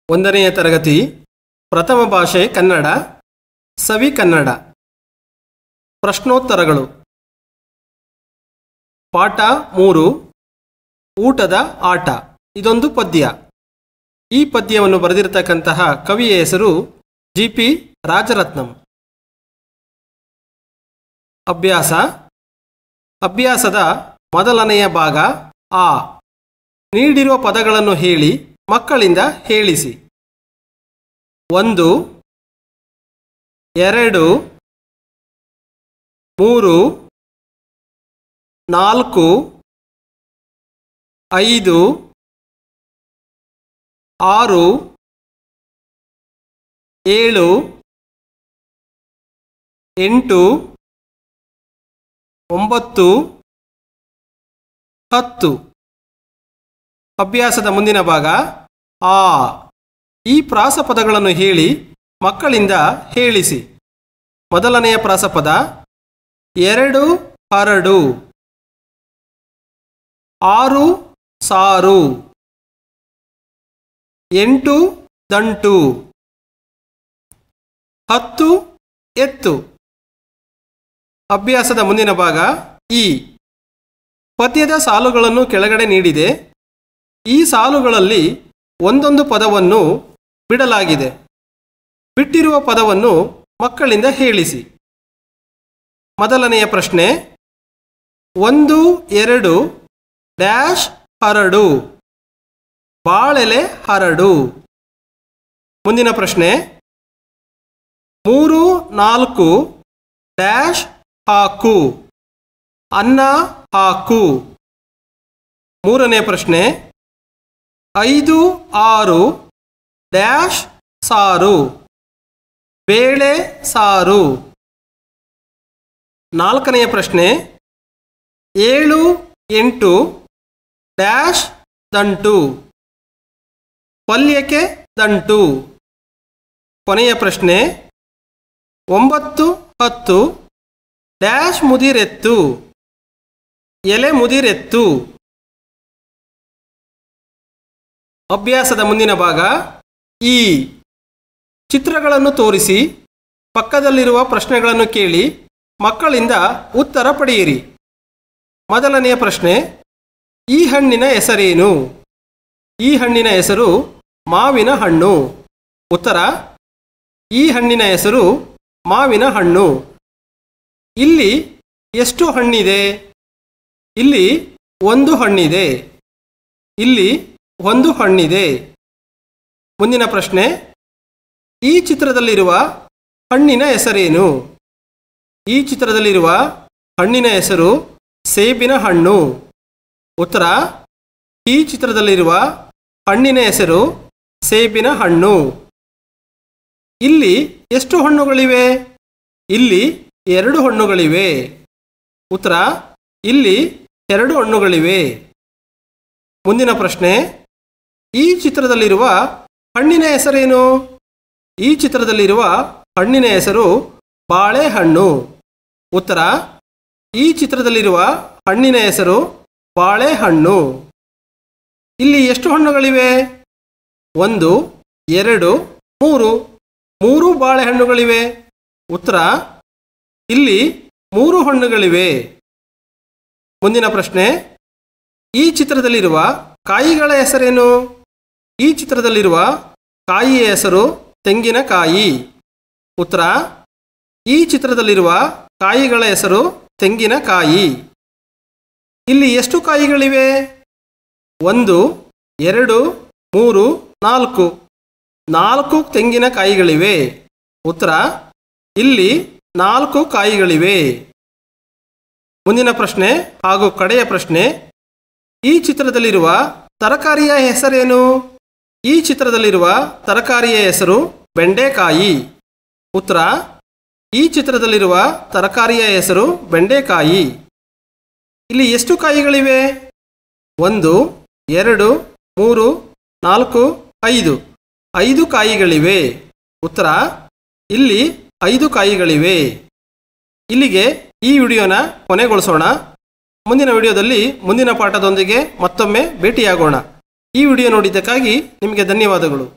ಒಂದನೆಯ ತರಗತಿ ಪ್ರಥಮ ಭಾಷೆ ಕನ್ನಡ ಸವಿ ಕನ್ನಡ ಪ್ರಶ್ನೋತ್ತರಗಳು ಪಾಠ ಮೂರು ಊಟದ ಆಟ ಇದೊಂದು ಪದ್ಯ ಈ ಪದ್ಯವನ್ನು ಬರೆದಿರತಕ್ಕಂತಹ ಕವಿಯ ಹೆಸರು ಜಿ ಪಿ ರಾಜರತ್ನಂ ಅಭ್ಯಾಸ ಅಭ್ಯಾಸದ ಮೊದಲನೆಯ ಭಾಗ ಆ ನೀಡಿರುವ ಪದಗಳನ್ನು ಹೇಳಿ ಮಕ್ಕಳಿಂದ ಹೇಳಿಸಿ ಒಂದು ಎರಡು ಮೂರು ನಾಲ್ಕು ಐದು ಆರು ಏಳು ಎಂಟು ಒಂಬತ್ತು ಹತ್ತು ಅಭ್ಯಾಸದ ಮುಂದಿನ ಭಾಗ ಆ ಈ ಪ್ರಾಸಪದಗಳನ್ನು ಹೇಳಿ ಮಕ್ಕಳಿಂದ ಹೇಳಿಸಿ ಮೊದಲನೆಯ ಪ್ರಾಸಪದ ಎರಡು ಹರಡು ಆರು ಸಾರು ಎಂಟು ದಂಟು ಹತ್ತು ಎತ್ತು ಅಭ್ಯಾಸದ ಮುಂದಿನ ಭಾಗ ಈ ಪದ್ಯದ ಸಾಲುಗಳನ್ನು ಕೆಳಗಡೆ ನೀಡಿದೆ ಈ ಸಾಲುಗಳಲ್ಲಿ ಒಂದೊಂದು ಪದವನ್ನು ಬಿಡಲಾಗಿದೆ ಬಿಟ್ಟಿರುವ ಪದವನ್ನು ಮಕ್ಕಳಿಂದ ಹೇಳಿಸಿ ಮೊದಲನೆಯ ಪ್ರಶ್ನೆ ಒಂದು ಎರಡು ಡ್ಯಾಶ್ ಹರಡು ಬಾಳೆಲೆ ಹರಡು ಮುಂದಿನ ಪ್ರಶ್ನೆ ಮೂರು ನಾಲ್ಕು ಡ್ಯಾಶ್ ಹಾಕು ಅನ್ನ ಹಾಕು ಮೂರನೇ ಪ್ರಶ್ನೆ ಐದು ಆರು ಡ್ಯಾಶ್ ಸಾರು ಬೇಳೆ ಸಾರು ನಾಲ್ಕನೆಯ ಪ್ರಶ್ನೆ ಏಳು ಎಂಟು ಡ್ಯಾಶ್ ದಂಟು ಪಲ್ಯಕ್ಕೆ ದಂಟು ಕೊನೆಯ ಪ್ರಶ್ನೆ ಒಂಬತ್ತು ಹತ್ತು ಡ್ಯಾಶ್ ಮುದಿರೆತ್ತು ಎಲೆ ಮುದಿರೆತ್ತು ಅಭ್ಯಾಸದ ಮುಂದಿನ ಭಾಗ ಈ ಚಿತ್ರಗಳನ್ನು ತೋರಿಸಿ ಪಕ್ಕದಲ್ಲಿರುವ ಪ್ರಶ್ನೆಗಳನ್ನು ಕೇಳಿ ಮಕ್ಕಳಿಂದ ಉತ್ತರ ಪಡೆಯಿರಿ ಮೊದಲನೆಯ ಪ್ರಶ್ನೆ ಈ ಹಣ್ಣಿನ ಹೆಸರೇನು ಈ ಹಣ್ಣಿನ ಹೆಸರು ಮಾವಿನ ಹಣ್ಣು ಉತ್ತರ ಈ ಹಣ್ಣಿನ ಹೆಸರು ಮಾವಿನ ಹಣ್ಣು ಇಲ್ಲಿ ಎಷ್ಟು ಹಣ್ಣಿದೆ ಇಲ್ಲಿ ಒಂದು ಹಣ್ಣಿದೆ ಇಲ್ಲಿ ಒಂದು ಹಣ್ಣಿದೆ ಮುಂದಿನ ಪ್ರಶ್ನೆ ಈ ಚಿತ್ರದಲ್ಲಿರುವ ಹಣ್ಣಿನ ಹೆಸರೇನು ಈ ಚಿತ್ರದಲ್ಲಿರುವ ಹಣ್ಣಿನ ಹೆಸರು ಸೇಬಿನ ಹಣ್ಣು ಉತ್ತರ ಈ ಚಿತ್ರದಲ್ಲಿರುವ ಹಣ್ಣಿನ ಹೆಸರು ಸೇಬಿನ ಹಣ್ಣು ಇಲ್ಲಿ ಎಷ್ಟು ಹಣ್ಣುಗಳಿವೆ ಇಲ್ಲಿ ಎರಡು ಹಣ್ಣುಗಳಿವೆ ಉತ್ತರ ಇಲ್ಲಿ ಎರಡು ಹಣ್ಣುಗಳಿವೆ ಮುಂದಿನ ಪ್ರಶ್ನೆ ಈ ಚಿತ್ರದಲ್ಲಿರುವ ಹಣ್ಣಿನ ಹೆಸರೇನು ಈ ಚಿತ್ರದಲ್ಲಿರುವ ಹಣ್ಣಿನ ಹೆಸರು ಬಾಳೆಹಣ್ಣು ಉತ್ತರ ಈ ಚಿತ್ರದಲ್ಲಿರುವ ಹಣ್ಣಿನ ಹೆಸರು ಬಾಳೆಹಣ್ಣು ಇಲ್ಲಿ ಎಷ್ಟು ಹಣ್ಣುಗಳಿವೆ ಒಂದು ಎರಡು ಮೂರು ಮೂರು ಬಾಳೆಹಣ್ಣುಗಳಿವೆ ಉತ್ತರ ಇಲ್ಲಿ ಮೂರು ಹಣ್ಣುಗಳಿವೆ ಮುಂದಿನ ಪ್ರಶ್ನೆ ಈ ಚಿತ್ರದಲ್ಲಿರುವ ಕಾಯಿಗಳ ಹೆಸರೇನು ಈ ಚಿತ್ರದಲ್ಲಿರುವ ಕಾಯಿಯ ಹೆಸರು ತೆಂಗಿನಕಾಯಿ ಉತ್ತರ ಈ ಚಿತ್ರದಲ್ಲಿರುವ ಕಾಯಿಗಳ ಹೆಸರು ತೆಂಗಿನಕಾಯಿ ಇಲ್ಲಿ ಎಷ್ಟು ಕಾಯಿಗಳಿವೆ ಒಂದು ಎರಡು ಮೂರು ನಾಲ್ಕು ನಾಲ್ಕು ತೆಂಗಿನಕಾಯಿಗಳಿವೆ ಉತ್ತರ ಇಲ್ಲಿ ನಾಲ್ಕು ಕಾಯಿಗಳಿವೆ ಮುಂದಿನ ಪ್ರಶ್ನೆ ಹಾಗೂ ಕಡೆಯ ಪ್ರಶ್ನೆ ಈ ಚಿತ್ರದಲ್ಲಿರುವ ತರಕಾರಿಯ ಹೆಸರೇನು ಈ ಚಿತ್ರದಲ್ಲಿರುವ ತರಕಾರಿಯ ಹೆಸರು ಬೆಂಡೆಕಾಯಿ ಉತ್ತರ ಈ ಚಿತ್ರದಲ್ಲಿರುವ ತರಕಾರಿಯ ಹೆಸರು ಬೆಂಡೆಕಾಯಿ ಇಲ್ಲಿ ಎಷ್ಟು ಕಾಯಿಗಳಿವೆ ಒಂದು ಎರಡು ಮೂರು ನಾಲ್ಕು ಐದು ಐದು ಕಾಯಿಗಳಿವೆ ಉತ್ತರ ಇಲ್ಲಿ ಐದು ಕಾಯಿಗಳಿವೆ ಇಲ್ಲಿಗೆ ಈ ವಿಡಿಯೋನ ಕೊನೆಗೊಳಿಸೋಣ ಮುಂದಿನ ವಿಡಿಯೋದಲ್ಲಿ ಮುಂದಿನ ಪಾಠದೊಂದಿಗೆ ಮತ್ತೊಮ್ಮೆ ಭೇಟಿಯಾಗೋಣ ಈ ವಿಡಿಯೋ ನೋಡಿದ್ದಕ್ಕಾಗಿ ನಿಮಗೆ ಧನ್ಯವಾದಗಳು